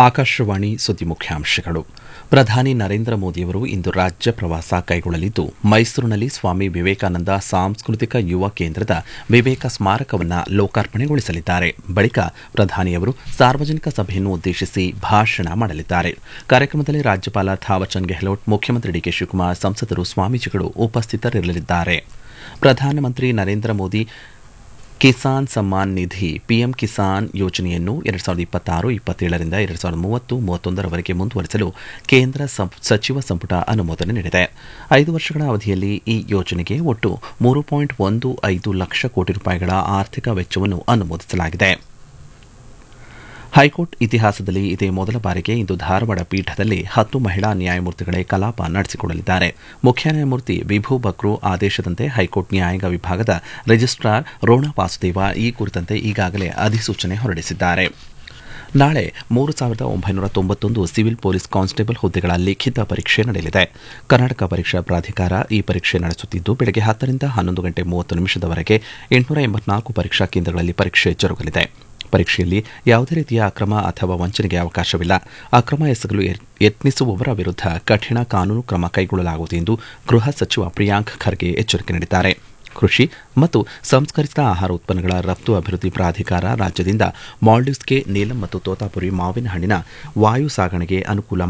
ಆಕಾಶವಾಣಿ ಸುದ್ದಿ ಮುಖ್ಯಾಂಶಗಳು ಪ್ರಧಾನಿ ನರೇಂದ್ರ ಮೋದಿಯವರು ಇಂದು ರಾಜ್ಯ ಪ್ರವಾಸ ಕೈಗೊಳ್ಳಲಿದ್ದು ಮೈಸೂರಿನಲ್ಲಿ ಸ್ವಾಮಿ ವಿವೇಕಾನಂದ ಸಾಂಸ್ಕೃತಿಕ ಯುವ ಕೇಂದ್ರದ ವಿವೇಕ ಸ್ಮಾರಕವನ್ನು ಲೋಕಾರ್ಪಣೆಗೊಳಿಸಲಿದ್ದಾರೆ ಬಳಿಕ ಪ್ರಧಾನಿಯವರು ಸಾರ್ವಜನಿಕ ಸಭೆಯನ್ನು ಉದ್ದೇಶಿಸಿ ಭಾಷಣ ಮಾಡಲಿದ್ದಾರೆ ಕಾರ್ಯಕ್ರಮದಲ್ಲಿ ರಾಜ್ಯಪಾಲ ಥಾವರ್ಚಂದ್ ಗೆಹ್ಲೋಟ್ ಮುಖ್ಯಮಂತ್ರಿ ಡಿಕೆ ಶಿವಕುಮಾರ್ ಸಂಸದರು ಸ್ವಾಮೀಜಿಗಳು ಉಪಸ್ಥಿತರಿರಲಿದ್ದಾರೆ ಪ್ರಧಾನಮಂತ್ರಿ ನರೇಂದ್ರ ಮೋದಿ ಕಿಸಾನ್ ಸಮ್ಮಾನ್ ನಿಧಿ ಪಿಎಂ ಕಿಸಾನ್ ಯೋಜನೆಯನ್ನು ಎರಡ್ ಸಾವಿರದ ಇಪ್ಪತ್ತಾರು ಇಪ್ಪತ್ತೇಳರಿಂದ ಎರಡ್ ಸಾವಿರದ ಮೂವತ್ತು ಮೂವತ್ತೊಂದರವರೆಗೆ ಮುಂದುವರಿಸಲು ಕೇಂದ್ರ ಸಚಿವ ಸಂಪುಟ ಅನುಮೋದನೆ ನೀಡಿದೆ ಐದು ವರ್ಷಗಳ ಅವಧಿಯಲ್ಲಿ ಈ ಯೋಜನೆಗೆ ಒಟ್ಟು ಮೂರು ಪಾಯಿಂಟ್ ಒಂದು ಐದು ಲಕ್ಷ ಕೋಟಿ ರೂಪಾಯಿಗಳ ಆರ್ಥಿಕ ವೆಚ್ಚವನ್ನು ಅನುಮೋದಿಸಲಾಗಿದೆ ಹೈಕೋರ್ಟ್ ಇತಿಹಾಸದಲ್ಲಿ ಇದೇ ಮೊದಲ ಬಾರಿಗೆ ಇಂದು ಧಾರವಾಡ ಪೀಠದಲ್ಲಿ ಹತ್ತು ಮಹಿಳಾ ನ್ಯಾಯಮೂರ್ತಿಗಳೇ ಕಲಾಪ ನಡೆಸಿಕೊಳ್ಳಲಿದ್ದಾರೆ ಮುಖ್ಯ ನ್ಯಾಯಮೂರ್ತಿ ವಿಭು ಬಕ್ರು ಆದೇಶದಂತೆ ಹೈಕೋರ್ಟ್ ನ್ಯಾಯಾಂಗ ವಿಭಾಗದ ರಿಜಿಸ್ಟ್ರಾರ್ ರೋಣಾ ವಾಸುದೇವ ಈ ಕುರಿತಂತೆ ಈಗಾಗಲೇ ಅಧಿಸೂಚನೆ ಹೊರಡಿಸಿದ್ದಾರೆ ನಾಳೆ ಮೂರು ಸಾವಿರದ ಒಂಬೈನೂರ ತೊಂಬತ್ತೊಂದು ಸಿವಿಲ್ ಪೊಲೀಸ್ ಕಾನ್ಸ್ಟೇಬಲ್ ಹುದ್ದೆಗಳ ಲಿಖಿತ ಪರೀಕ್ಷೆ ನಡೆಯಲಿದೆ ಕರ್ನಾಟಕ ಪರೀಕ್ಷಾ ಪ್ರಾಧಿಕಾರ ಈ ಪರೀಕ್ಷೆ ನಡೆಸುತ್ತಿದ್ದು ಬೆಳಗ್ಗೆ ಹತ್ತರಿಂದ ಹನ್ನೊಂದು ಗಂಟೆ ಮೂವತ್ತು ನಿಮಿಷದವರೆಗೆ ಎಂಟುನೂರ ಎಂಬತ್ನಾಲ್ಕು ಪರೀಕ್ಷಾ ಕೇಂದ್ರಗಳಲ್ಲಿ ಪರೀಕ್ಷೆ ಜರುಗಲಿದೆ ಪರೀಕ್ಷೆಯಲ್ಲಿ ಯಾವುದೇ ರೀತಿಯ ಅಕ್ರಮ ಅಥವಾ ವಂಚನೆಗೆ ಅವಕಾಶವಿಲ್ಲ ಅಕ್ರಮ ಎಸಗಲು ಯತ್ನಿಸುವವರ ವಿರುದ್ಧ ಕಠಿಣ ಕಾನೂನು ಕ್ರಮ ಕೈಗೊಳ್ಳಲಾಗುವುದು ಎಂದು ಗೃಹ ಸಚಿವ ಪ್ರಿಯಾಂಕ್ ಖರ್ಗೆ ಎಚ್ಚರಿಕೆ ನೀಡಿದ್ದಾರೆ ಕೃಷಿ ಮತ್ತು ಸಂಸ್ಕರಿಸಿದ ಆಹಾರ ಉತ್ಪನ್ನಗಳ ರಫ್ತು ಅಭಿವೃದ್ಧಿ ಪ್ರಾಧಿಕಾರ ರಾಜ್ಯದಿಂದ ಮಾಲ್ಡೀವ್ಸ್ಗೆ ನೀಲಂ ಮತ್ತು ತೋತಾಪುರಿ ಮಾವಿನ ಹಣ್ಣಿನ ವಾಯು ಸಾಗಣೆಗೆ ಅನುಕೂಲ